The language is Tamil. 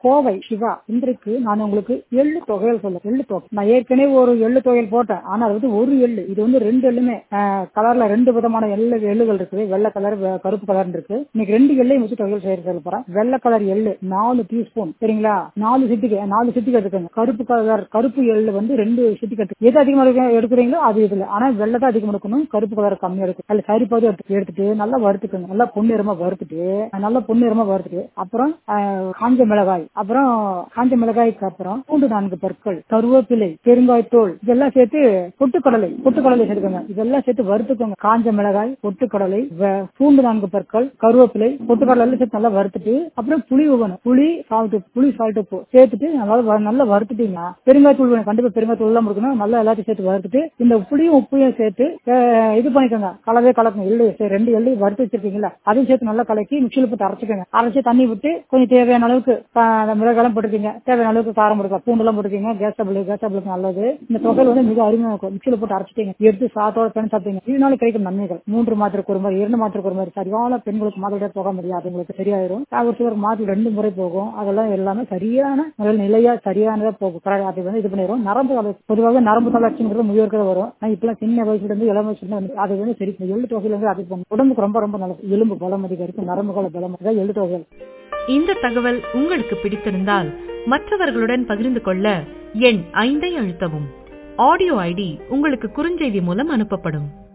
கோவை சிவா இன்றைக்கு நான் உங்களுக்கு எள்ளு தொகையல் சொல்ல எள்ளு தொகை நான் ஏற்கனவே ஒரு எள்ளு தொகையல் போட்டேன் ஆனா அது வந்து ஒரு எள்ளு இது வந்து ரெண்டு எள்ளுமே கலர்ல ரெண்டு விதமான எள்ளு எள்ளுகள் இருக்குது வெள்ளை கலர் வெ- கருப்பு கலர் இருக்கு இன்னைக்கு ரெண்டு எள்ளையும் வச்சு தொகையல் செய்ய சொல்ல போறேன் வெள்ளை கலர் எள்ளு நாலு டீஸ்பூன் சரிங்களா நாலு சிட்டிக்கு நாலு சிட்டிக்கு எடுத்துக்கோங்க கருப்பு கலர் கருப்பு எள்ளு வந்து ரெண்டு சிட்டிக்கு எடுத்து எது அதிகமா எடுக்க- எடுக்கிறீங்களோ அது இதுல ஆனா வெள்ளை தான் அதிகமா எடுக்கணும் கருப்பு கலர் கம்மியா எடுக்கும் அதுல சரிபாதி எடுத்து எடுத்துட்டு நல்லா வறுத்துக்கோங்க நல்லா பொன்னிறமா வறுத்துட்டு நல்லா பொன்னிறமா வறுத்துட்டு அப்புறம் ஆஹ், காஞ்ச மிளகாய் அப்புறம் காஞ்ச மிளகாய்க்கு அப்புறம் பூண்டு நான்கு பற்கள் கருவேப்பிலை பெருங்காயத்தூள் இதெல்லாம் சேர்த்து பொட்டுக்கடலை பொட்டுக்கடலை சேர்த்துக்கோங்க இதெல்லாம் சேர்த்து வறுத்துக்கோங்க காஞ்ச மிளகாய் பொட்டுக்கடலை வ- பூண்டு நான்கு பற்கள் கருவேப்பிலை பொட்டுக்கடலை எல்லாம் சேர்த்து நல்லா வறுத்துட்டு அப்புறம் புளி ஊகணும் புளி சால்ட் புளி சால்ட் உப்பு சேர்த்துட்டு நல்லா வ- நல்லா வறுத்துட்டீங்கன்னா பெருங்காயத்தூள் வேணும் கண்டிப்பா பெருங்காயத்தூள் எல்லாம் கொடுக்கணும் நல்லா எல்லாத்தையும் சேர்த்து வறுத்துட்டு இந்த புளியும் உப்பையும் சேர்த்து அஹ், இது பண்ணிக்கோங்க கலவே கலக்கணும் எள்ளு சரி, ரெண்டு எள்ளு வறுத்து வச்சிருக்கீங்களா அதையும் சேர்த்து நல்லா கலக்கி மிக்சியில் போட்டு அரைச்சிக்கோங்க அரைச்சி தண்ணி விட்டு கொஞ்சம் தேவையான அளவுக்கு அஹ், அந்த மிளகாலாம் போட்டுருக்கீங்க தேவையான அளவுக்கு காரம் போட்டுக்கா பூண்டுலாம் போட்டுருக்கீங்க கேஸ் டபுள் கேஸ் டபுளுக்கு நல்லது இந்த தொகையில் வந்து மிக அருமையாக இருக்கும் மிக்சியில் போட்டு அரைச்சிட்டீங்க எடுத்து சாத்தோட பெண் சாப்பிட்டீங்க இதனால கிடைக்கும் நன்மைகள் மூன்று மாத்திரைக்கு ஒரு மாதிரி இரண்டு மாத்திரைக்கு ஒரு மாதிரி சரியான பெண்களுக்கு மாத்திரை போக முடியாது உங்களுக்கு சரியாயிரும் ஒரு சிலர் மாத்திரை ரெண்டு முறை போகும் அதெல்லாம் எல்லாமே சரியான முறையில் நிலையா சரியானதா போகும் correct. அது வந்து இது பண்ணிடும் நரம்பு தளர்ச்சி பொதுவாக நரம்பு தளர்ச்சிங்கிறது முதியோருக்கு தான் வரும் ஆனா இப்பெல்லாம் சின்ன வயசுல இருந்து இளம் வயசுல இருந்து வந்து அது வந்து சரி இந்த எள்ளு தொகையில இருந்து அது பண்ணும் உடம்புக்கு ரொம்ப ரொம்ப நல்லது எலும்பு பலம் அதிகரிக்கும் நரம்புகளை பலம் அதான் எள்ளு தொகைகள் இந்த தகவல் உங்களுக்கு பிடித்திருந்தால் மற்றவர்களுடன் பகிர்ந்து கொள்ள எண் ஐந்தை அழுத்தவும் ஆடியோ ஐடி உங்களுக்கு குறுஞ்செய்தி மூலம் அனுப்பப்படும்